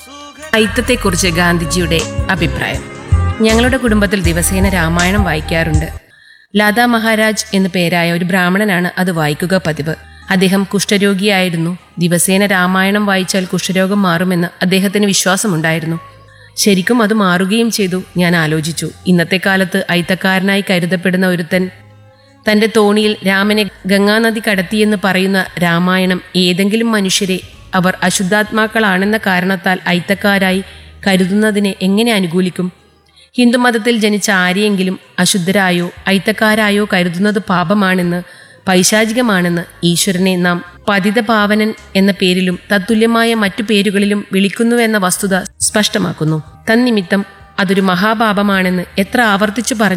ഐത്തത്തെക്കുറിച്ച് ഗാന്ധിജിയുടെ അഭിപ്രായം ഞങ്ങളുടെ കുടുംബത്തിൽ ദിവസേന രാമായണം വായിക്കാറുണ്ട് ലാദാ മഹാരാജ് എന്നു പേരായ ഒരു ബ്രാഹ്മണനാണ് അത് വായിക്കുക പതിവ് അദ്ദേഹം കുഷ്ഠരോഗിയായിരുന്നു ദിവസേന രാമായണം വായിച്ചാൽ കുഷ്ഠരോഗം മാറുമെന്ന് അദ്ദേഹത്തിന് വിശ്വാസമുണ്ടായിരുന്നു ശരിക്കും അത് മാറുകയും ചെയ്തു ഞാൻ ആലോചിച്ചു ഇന്നത്തെ കാലത്ത് ഐത്തക്കാരനായി കരുതപ്പെടുന്ന ഒരുത്തൻ തന്റെ തോണിയിൽ രാമനെ ഗംഗാനദി കടത്തിയെന്ന് പറയുന്ന രാമായണം ഏതെങ്കിലും മനുഷ്യരെ അവർ അശുദ്ധാത്മാക്കളാണെന്ന കാരണത്താൽ ഐത്തക്കാരായി കരുതുന്നതിനെ എങ്ങനെ അനുകൂലിക്കും ഹിന്ദുമതത്തിൽ ജനിച്ച ആരെയെങ്കിലും അശുദ്ധരായോ ഐത്തക്കാരായോ കരുതുന്നത് പാപമാണെന്ന് പൈശാചികമാണെന്ന് ഈശ്വരനെ നാം പതിതപാവനൻ എന്ന പേരിലും തത്തുല്യമായ മറ്റു പേരുകളിലും വിളിക്കുന്നുവെന്ന വസ്തുത സ്പഷ്ടമാക്കുന്നു തന്നിമിത്തം അതൊരു മഹാപാപമാണെന്ന് എത്ര ആവർത്തിച്ചു പറഞ്ഞു